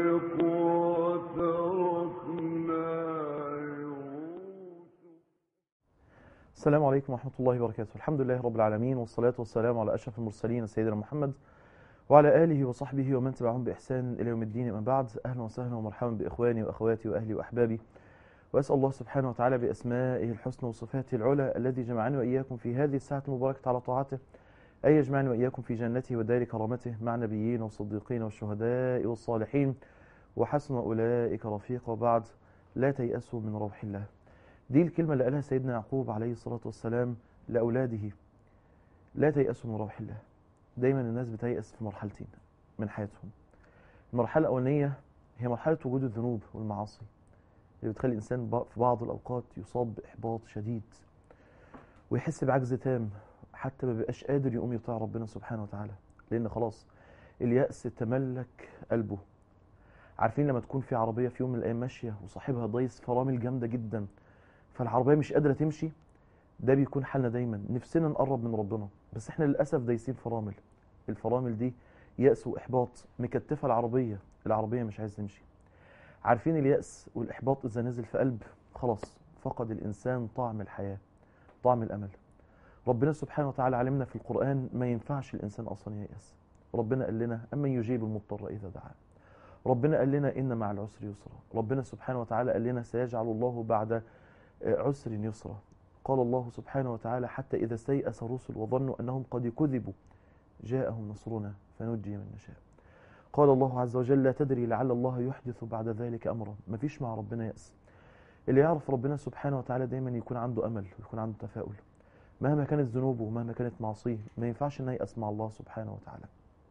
السلام عليكم ورحمة الله وبركاته الحمد لله رب العالمين والصلاة والسلام على أشرف المرسلين سيدنا محمد وعلى آله وصحبه ومن تبعهم بإحسان إلى يوم الدين أما بعد أهلا وسهلا ومرحبا بإخواني وأخواتي وأهلي وأحبابي وأسأل الله سبحانه وتعالى بأسمائه الحسنى وصفاته العلى الذي جمعني وإياكم في هذه الساعة المباركة على طاعته أن يجمعني وإياكم في جنته ودار كرامته مع نبيين والصديقين والشهداء والصالحين وحسن أولئك رفيقا بعد لا تيأسوا من روح الله دي الكلمة اللي قالها سيدنا يعقوب عليه الصلاة والسلام لأولاده لا تيأسوا من روح الله دايما الناس بتيأس في مرحلتين من حياتهم المرحلة الأولانية هي مرحلة وجود الذنوب والمعاصي اللي بتخلي الإنسان في بعض الأوقات يصاب بإحباط شديد ويحس بعجز تام حتى ما بيبقاش قادر يقوم يطيع ربنا سبحانه وتعالى لأن خلاص اليأس تملك قلبه عارفين لما تكون في عربية في يوم من الأيام ماشية وصاحبها ضايس فرامل جامدة جدا فالعربية مش قادرة تمشي ده بيكون حالنا دايما نفسنا نقرب من ربنا بس احنا للأسف دايسين فرامل الفرامل دي يأس وإحباط مكتفة العربية العربية مش عايز تمشي عارفين اليأس والإحباط إذا نزل في قلب خلاص فقد الإنسان طعم الحياة طعم الأمل ربنا سبحانه وتعالى علمنا في القرآن ما ينفعش الإنسان أصلا ييأس ربنا قال لنا أما يجيب المضطر إذا دعاه ربنا قال لنا إن مع العسر يسرا ربنا سبحانه وتعالى قال لنا سيجعل الله بعد عسر يسرا قال الله سبحانه وتعالى حتى إذا استيأس الرسل وظنوا أنهم قد كذبوا جاءهم نصرنا فنجي من نشاء قال الله عز وجل لا تدري لعل الله يحدث بعد ذلك أمرا مفيش مع ربنا يأس اللي يعرف ربنا سبحانه وتعالى دايما يكون عنده أمل ويكون عنده تفاؤل مهما كانت ذنوبه ومهما كانت معصيه ما ينفعش انه يأس مع الله سبحانه وتعالى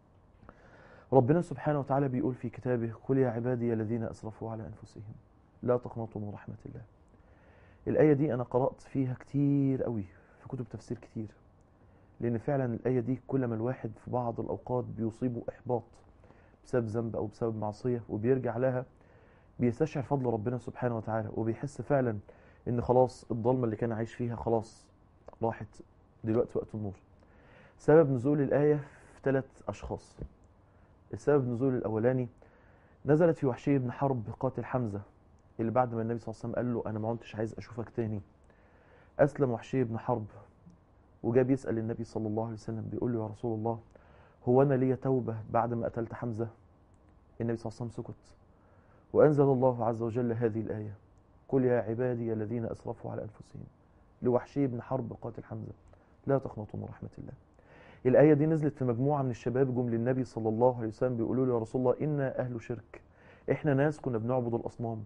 ربنا سبحانه وتعالى بيقول في كتابه قل يا عبادي الذين أسرفوا على أنفسهم لا تقنطوا من رحمة الله الآية دي أنا قرأت فيها كتير قوي في كتب تفسير كتير لأن فعلا الآية دي كل ما الواحد في بعض الأوقات بيصيبه إحباط بسبب ذنب أو بسبب معصية وبيرجع لها بيستشعر فضل ربنا سبحانه وتعالى وبيحس فعلا إن خلاص الضلمة اللي كان عايش فيها خلاص راحت دلوقتي وقت النور سبب نزول الآية في ثلاث أشخاص السبب نزول الأولاني نزلت في وحشي بن حرب قاتل حمزة اللي بعد ما النبي صلى الله عليه وسلم قال له أنا ما كنتش عايز أشوفك تاني أسلم وحشي بن حرب وجاء بيسأل النبي صلى الله عليه وسلم بيقول له يا رسول الله هو أنا ليا توبة بعد ما قتلت حمزة النبي صلى الله عليه وسلم سكت وأنزل الله عز وجل هذه الآية قل يا عبادي الذين أسرفوا على أنفسهم لوحشي بن حرب قاتل حمزة لا تقنطوا من رحمة الله الآية دي نزلت في مجموعة من الشباب جم للنبي صلى الله عليه وسلم بيقولوا له يا رسول الله إنا أهل شرك إحنا ناس كنا بنعبد الأصنام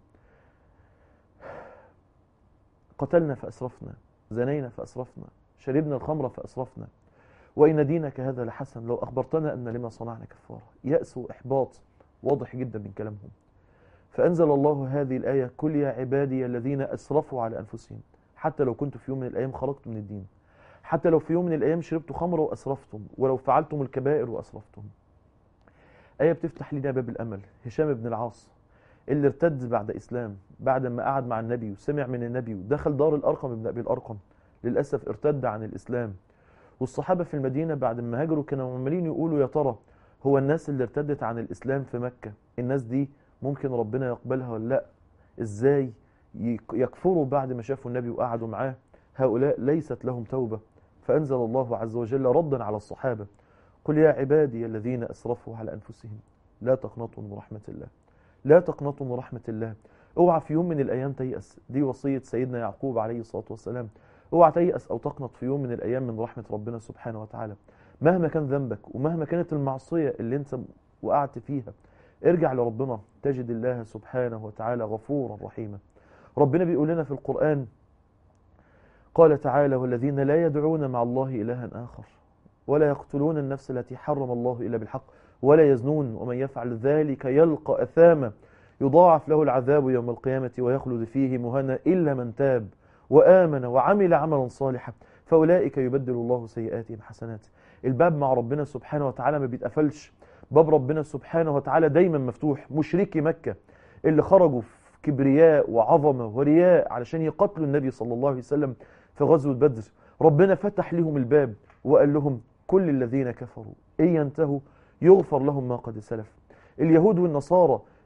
قتلنا فأسرفنا زنينا فأسرفنا شربنا الخمر فأسرفنا وإن دينك هذا لحسن لو أخبرتنا أن لما صنعنا كفارة يأس وإحباط واضح جدا من كلامهم فأنزل الله هذه الآية كل يا عبادي الذين أسرفوا على أنفسهم حتى لو كنتم في يوم من الأيام خرجتم من الدين حتى لو في يوم من الأيام شربتوا خمر وأسرفتم ولو فعلتم الكبائر وأسرفتم آية بتفتح لنا باب الأمل هشام بن العاص اللي ارتد بعد إسلام بعد ما قعد مع النبي وسمع من النبي ودخل دار الأرقم ابن أبي الأرقم للأسف ارتد عن الإسلام والصحابة في المدينة بعد ما هاجروا كانوا عمالين يقولوا يا ترى هو الناس اللي ارتدت عن الإسلام في مكة الناس دي ممكن ربنا يقبلها ولا لا إزاي يكفروا بعد ما شافوا النبي وقعدوا معاه هؤلاء ليست لهم توبة فأنزل الله عز وجل ردا على الصحابة قل يا عبادي الذين أسرفوا على أنفسهم لا تقنطوا من رحمة الله لا تقنطوا من رحمة الله اوعى في يوم من الأيام تيأس دي وصية سيدنا يعقوب عليه الصلاة والسلام اوعى تيأس أو تقنط في يوم من الأيام من رحمة ربنا سبحانه وتعالى مهما كان ذنبك ومهما كانت المعصية اللي انت وقعت فيها ارجع لربنا تجد الله سبحانه وتعالى غفورا رحيما ربنا بيقول لنا في القرآن قال تعالى والذين لا يدعون مع الله إلها آخر ولا يقتلون النفس التي حرم الله إلا بالحق ولا يزنون ومن يفعل ذلك يلقى أثاما يضاعف له العذاب يوم القيامة ويخلد فيه مهنا إلا من تاب وآمن وعمل عملا صالحا فأولئك يبدل الله سيئاتهم حسنات الباب مع ربنا سبحانه وتعالى ما بيتقفلش باب ربنا سبحانه وتعالى دايما مفتوح مشركي مكة اللي خرجوا في كبرياء وعظمة ورياء علشان يقتلوا النبي صلى الله عليه وسلم في غزوة بدر ربنا فتح لهم الباب وقال لهم كل الذين كفروا إن ينتهوا يغفر لهم ما قد سلف اليهود والنصارى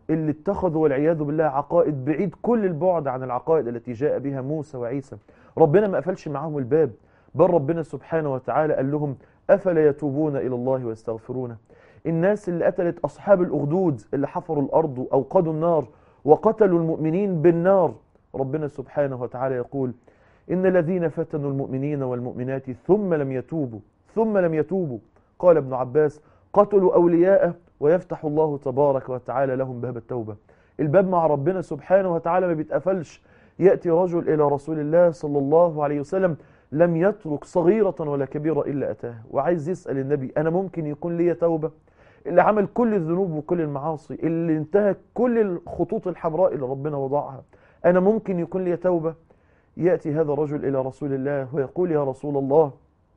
اللي اتخذوا والعياذ بالله عقائد بعيد كل البعد عن العقائد التي جاء بها موسى وعيسى ربنا ما قفلش معاهم الباب بل ربنا سبحانه وتعالى قال لهم أفلا يتوبون إلى الله ويستغفرونه الناس اللي قتلت أصحاب الأخدود اللي حفروا الأرض وأوقدوا النار وقتلوا المؤمنين بالنار ربنا سبحانه وتعالى يقول إن الذين فتنوا المؤمنين والمؤمنات ثم لم يتوبوا ثم لم يتوبوا قال ابن عباس قتلوا أولياءه ويفتح الله تبارك وتعالى لهم باب التوبة الباب مع ربنا سبحانه وتعالى ما بيتقفلش يأتي رجل إلى رسول الله صلى الله عليه وسلم لم يترك صغيرة ولا كبيرة إلا أتاه وعايز يسأل النبي أنا ممكن يكون لي توبة اللي عمل كل الذنوب وكل المعاصي اللي انتهك كل الخطوط الحمراء اللي ربنا وضعها أنا ممكن يكون لي توبة يأتي هذا الرجل إلى رسول الله ويقول يا رسول الله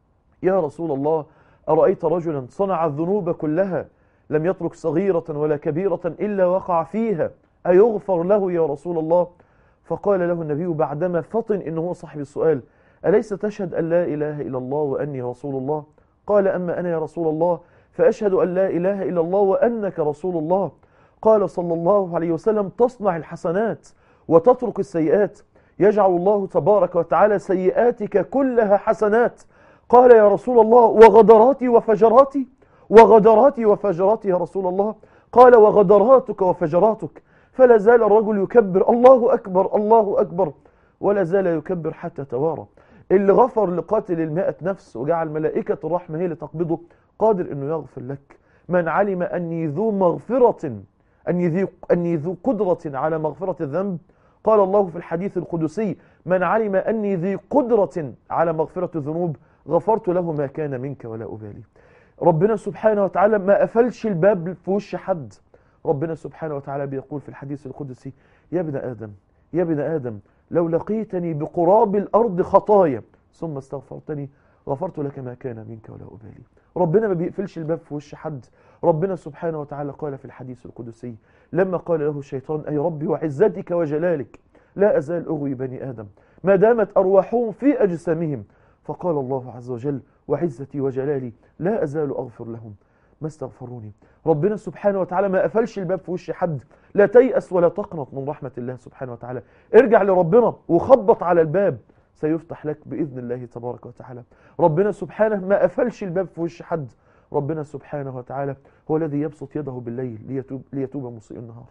يا رسول الله أرأيت رجلا صنع الذنوب كلها لم يترك صغيرة ولا كبيرة إلا وقع فيها أيغفر له يا رسول الله فقال له النبي بعدما فطن إنه هو صاحب السؤال أليس تشهد أن لا إله إلا الله وأني رسول الله قال أما أنا يا رسول الله فأشهد أن لا إله إلا الله وأنك رسول الله قال صلى الله عليه وسلم تصنع الحسنات وتترك السيئات يجعل الله تبارك وتعالى سيئاتك كلها حسنات قال يا رسول الله وغدراتي وفجراتي وغدراتي وفجراتي يا رسول الله قال وغدراتك وفجراتك فلا زال الرجل يكبر الله أكبر الله أكبر ولا زال يكبر حتى توارى اللي غفر لقاتل المائة نفس وجعل ملائكة الرحمة هي اللي تقبضه قادر أنه يغفر لك من علم أني ذو مغفرة أني ذو, أني ذو قدرة على مغفرة الذنب قال الله في الحديث القدسي من علم أني ذي قدرة على مغفرة الذنوب غفرت له ما كان منك ولا أبالي ربنا سبحانه وتعالى ما قفلش الباب في وش حد ربنا سبحانه وتعالى بيقول في الحديث القدسي يا ابن آدم يا ابن آدم لو لقيتني بقراب الأرض خطايا ثم استغفرتني غفرت لك ما كان منك ولا أبالي ربنا ما بيقفلش الباب في وش حد ربنا سبحانه وتعالى قال في الحديث القدسي لما قال له الشيطان أي ربي وعزتك وجلالك لا أزال أغوي بني آدم ما دامت أرواحهم في أجسامهم فقال الله عز وجل وعزتي وجلالي لا أزال أغفر لهم ما استغفروني ربنا سبحانه وتعالى ما قفلش الباب في وش حد لا تيأس ولا تقنط من رحمة الله سبحانه وتعالى ارجع لربنا وخبط على الباب سيفتح لك بإذن الله تبارك وتعالى ربنا سبحانه ما قفلش الباب في وش حد ربنا سبحانه وتعالى هو الذي يبسط يده بالليل ليتوب, ليتوب مسيء النهار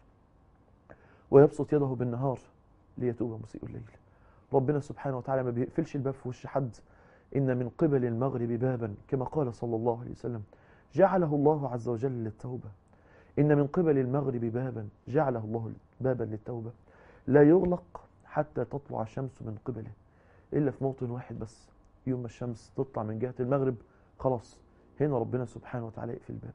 ويبسط يده بالنهار ليتوب مسيء الليل ربنا سبحانه وتعالى ما بيقفلش الباب في وش حد إن من قبل المغرب بابا كما قال صلى الله عليه وسلم جعله الله عز وجل للتوبة إن من قبل المغرب بابا جعله الله بابا للتوبة لا يغلق حتى تطلع الشمس من قبله إلا في موطن واحد بس يوم ما الشمس تطلع من جهة المغرب خلاص هنا ربنا سبحانه وتعالى يقفل الباب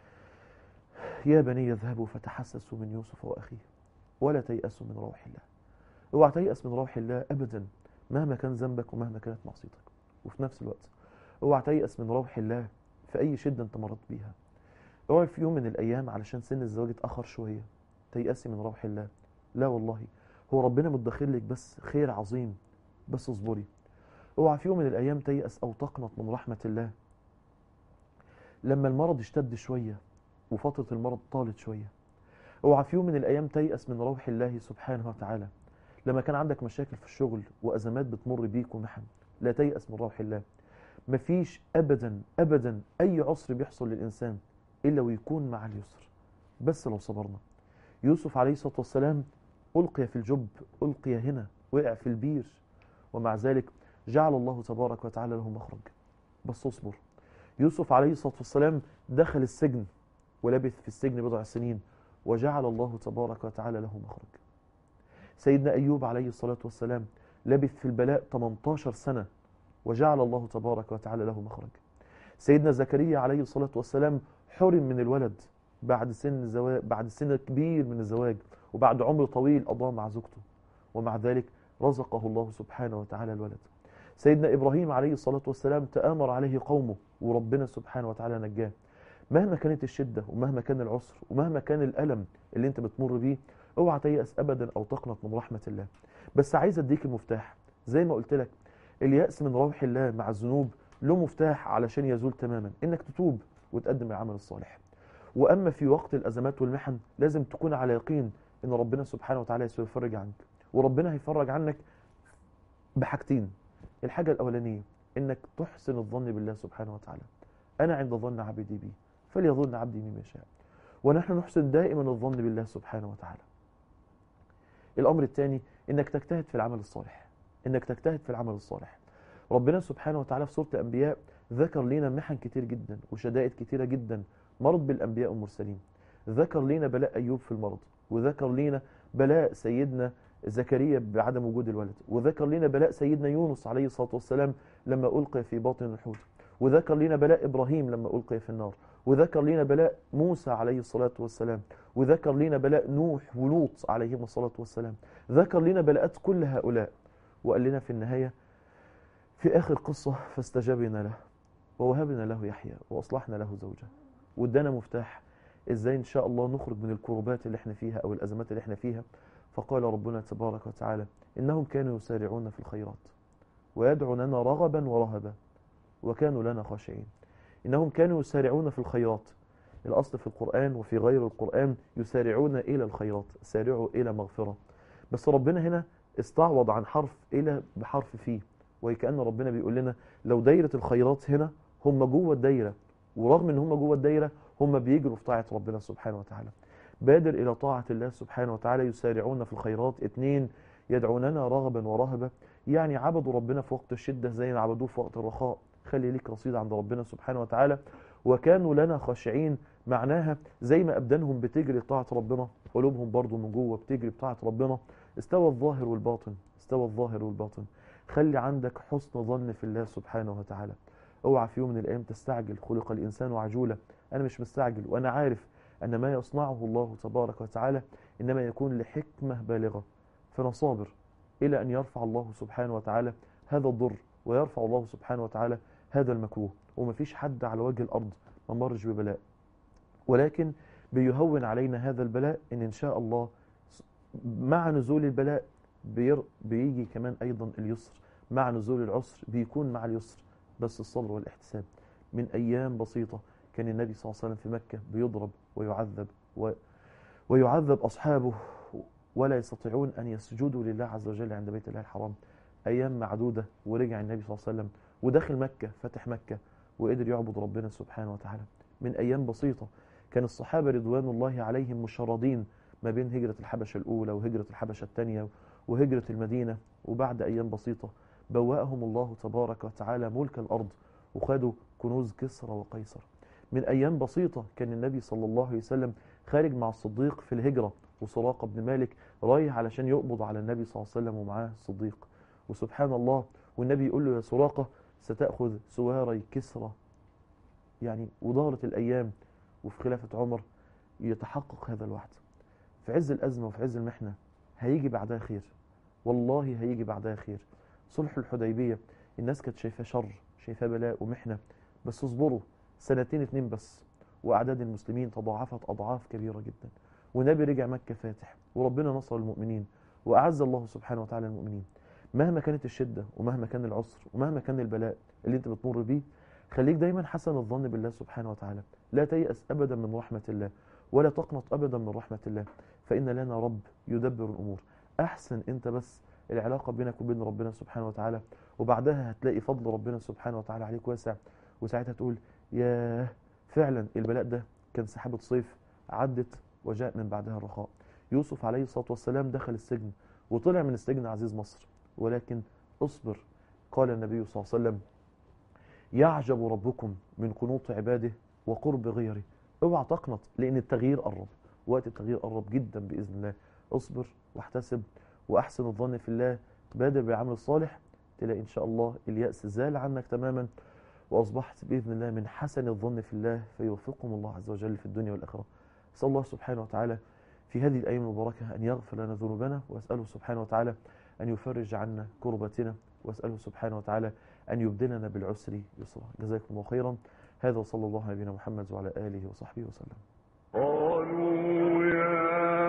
يا بني اذهبوا فتحسسوا من يوسف وأخيه ولا تيأسوا من روح الله اوعى تيأس من روح الله أبدا مهما كان ذنبك ومهما كانت معصيتك وفي نفس الوقت اوعى تيأس من روح الله في أي شدة أنت مرت بيها اوعى في يوم من الأيام علشان سن الزواج اتأخر شوية تيأسي من روح الله لا والله هو ربنا مدخر لك بس خير عظيم بس اصبري اوعى في يوم من الأيام تيأس أو تقنط من رحمة الله لما المرض اشتد شوية وفترة المرض طالت شوية اوعى في يوم من الأيام تيأس من روح الله سبحانه وتعالى لما كان عندك مشاكل في الشغل وأزمات بتمر بيك ومحن لا تيأس من روح الله مفيش أبدا أبدا أي عسر بيحصل للإنسان إلا ويكون مع اليسر بس لو صبرنا يوسف عليه الصلاة والسلام ألقي في الجب ألقي هنا وقع في البير ومع ذلك جعل الله تبارك وتعالى له مخرج بس اصبر يوسف عليه الصلاة والسلام دخل السجن ولبث في السجن بضع سنين وجعل الله تبارك وتعالى له مخرج سيدنا أيوب عليه الصلاة والسلام لبث في البلاء 18 سنة وجعل الله تبارك وتعالى له مخرج سيدنا زكريا عليه الصلاة والسلام حرم من الولد بعد سن الزواج بعد سن كبير من الزواج وبعد عمر طويل قضاه مع زوجته ومع ذلك رزقه الله سبحانه وتعالى الولد سيدنا إبراهيم عليه الصلاة والسلام تآمر عليه قومه وربنا سبحانه وتعالى نجاه مهما كانت الشدة ومهما كان العسر ومهما كان الألم اللي انت بتمر بيه اوعى تيأس أبدا أو تقنط من رحمة الله بس عايز أديك المفتاح زي ما قلت لك اليأس من روح الله مع الذنوب له مفتاح علشان يزول تماما انك تتوب وتقدم العمل الصالح وأما في وقت الأزمات والمحن لازم تكون على يقين إن ربنا سبحانه وتعالى سيفرج عنك وربنا هيفرج عنك بحاجتين الحاجة الأولانية إنك تحسن الظن بالله سبحانه وتعالى أنا عند ظن عبدي بي فليظن عبدي مما شاء ونحن نحسن دائما الظن بالله سبحانه وتعالى الأمر الثاني إنك تجتهد في العمل الصالح إنك تجتهد في العمل الصالح ربنا سبحانه وتعالى في سورة الأنبياء ذكر لنا محن كتير جدا وشدائد كتيرة جدا مرض بالأنبياء والمرسلين ذكر لنا بلاء أيوب في المرض وذكر لنا بلاء سيدنا زكريا بعدم وجود الولد وذكر لنا بلاء سيدنا يونس عليه الصلاة والسلام لما ألقي في باطن الحوت وذكر لنا بلاء إبراهيم لما ألقي في النار وذكر لنا بلاء موسى عليه الصلاة والسلام وذكر لنا بلاء نوح ولوط عليهم الصلاة والسلام ذكر لنا بلاءات كل هؤلاء وقال لنا في النهاية في آخر قصة فاستجبنا له ووهبنا له يحيى وأصلحنا له زوجه وادانا مفتاح ازاي ان شاء الله نخرج من الكربات اللي احنا فيها او الازمات اللي احنا فيها فقال ربنا تبارك وتعالى انهم كانوا يسارعون في الخيرات ويدعوننا رغبا ورهبا وكانوا لنا خاشعين انهم كانوا يسارعون في الخيرات الاصل في القران وفي غير القران يسارعون الى الخيرات سارعوا الى مغفره بس ربنا هنا استعوض عن حرف الى بحرف فيه وكأن ربنا بيقول لنا لو دايره الخيرات هنا هم جوه الدايره ورغم ان هم جوه الدايره هم بيجروا في طاعه ربنا سبحانه وتعالى بادر الى طاعه الله سبحانه وتعالى يسارعون في الخيرات اتنين يدعوننا رغبا ورهبا يعني عبدوا ربنا في وقت الشده زي ما عبدوه في وقت الرخاء خلي ليك رصيد عند ربنا سبحانه وتعالى وكانوا لنا خاشعين معناها زي ما ابدانهم بتجري طاعه ربنا قلوبهم برضو من جوه بتجري بطاعه ربنا استوى الظاهر والباطن استوى الظاهر والباطن خلي عندك حسن ظن في الله سبحانه وتعالى اوعى في يوم من الايام تستعجل خلق الانسان عجولا انا مش مستعجل وانا عارف ان ما يصنعه الله تبارك وتعالى انما يكون لحكمه بالغه فانا صابر الى ان يرفع الله سبحانه وتعالى هذا الضر ويرفع الله سبحانه وتعالى هذا المكروه ومفيش حد على وجه الارض ما مرش ببلاء ولكن بيهون علينا هذا البلاء ان ان شاء الله مع نزول البلاء بير بيجي كمان ايضا اليسر مع نزول العسر بيكون مع اليسر بس الصبر والاحتساب من ايام بسيطه كان النبي صلى الله عليه وسلم في مكه بيضرب ويعذب و ويعذب اصحابه ولا يستطيعون ان يسجدوا لله عز وجل عند بيت الله الحرام ايام معدوده ورجع النبي صلى الله عليه وسلم ودخل مكه فتح مكه وقدر يعبد ربنا سبحانه وتعالى من ايام بسيطه كان الصحابه رضوان الله عليهم مشردين ما بين هجره الحبشه الاولى وهجره الحبشه الثانيه وهجره المدينه وبعد ايام بسيطه بوأهم الله تبارك وتعالى ملك الأرض وخدوا كنوز كسرى وقيصر من أيام بسيطة كان النبي صلى الله عليه وسلم خارج مع الصديق في الهجرة وسراقة بن مالك رايح علشان يقبض على النبي صلى الله عليه وسلم ومعاه الصديق وسبحان الله والنبي يقول له يا سراقة ستأخذ سواري كسرى يعني ودارت الأيام وفي خلافة عمر يتحقق هذا الوعد في عز الأزمة وفي عز المحنة هيجي بعدها خير والله هيجي بعدها خير صلح الحديبية الناس كانت شايفاه شر شايفاه بلاء ومحنة بس اصبروا سنتين اتنين بس وأعداد المسلمين تضاعفت أضعاف كبيرة جدا والنبي رجع مكة فاتح وربنا نصر المؤمنين وأعز الله سبحانه وتعالى المؤمنين مهما كانت الشدة ومهما كان العسر ومهما كان البلاء اللي انت بتمر بيه خليك دايما حسن الظن بالله سبحانه وتعالى لا تيأس أبدا من رحمة الله ولا تقنط أبدا من رحمة الله فإن لنا رب يدبر الأمور أحسن أنت بس العلاقة بينك وبين ربنا سبحانه وتعالى وبعدها هتلاقي فضل ربنا سبحانه وتعالى عليك واسع وساعتها تقول ياه فعلا البلاء ده كان سحابة صيف عدت وجاء من بعدها الرخاء يوسف عليه الصلاة والسلام دخل السجن وطلع من السجن عزيز مصر ولكن اصبر قال النبي صلى الله عليه وسلم يعجب ربكم من قنوط عباده وقرب غيره اوعى تقنط لان التغيير قرب وقت التغيير قرب جدا باذن الله اصبر واحتسب واحسن الظن في الله بادر بالعمل الصالح تلاقي ان شاء الله اليأس زال عنك تماما واصبحت باذن الله من حسن الظن في الله فيوفقكم الله عز وجل في الدنيا والاخره اسال الله سبحانه وتعالى في هذه الايام المباركه ان يغفر لنا ذنوبنا واساله سبحانه وتعالى ان يفرج عنا كربتنا واساله سبحانه وتعالى ان يبدلنا بالعسر يسرا جزاكم الله خيرا هذا وصلى الله على نبينا محمد وعلى اله وصحبه وسلم قالوا يا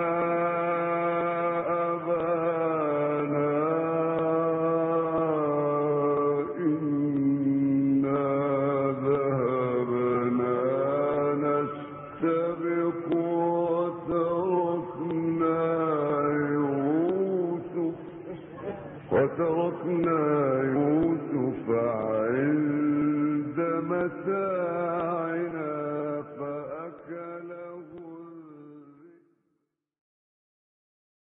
أبانا إنا ذهبنا نستبق وتركنا يوسف عند متاعنا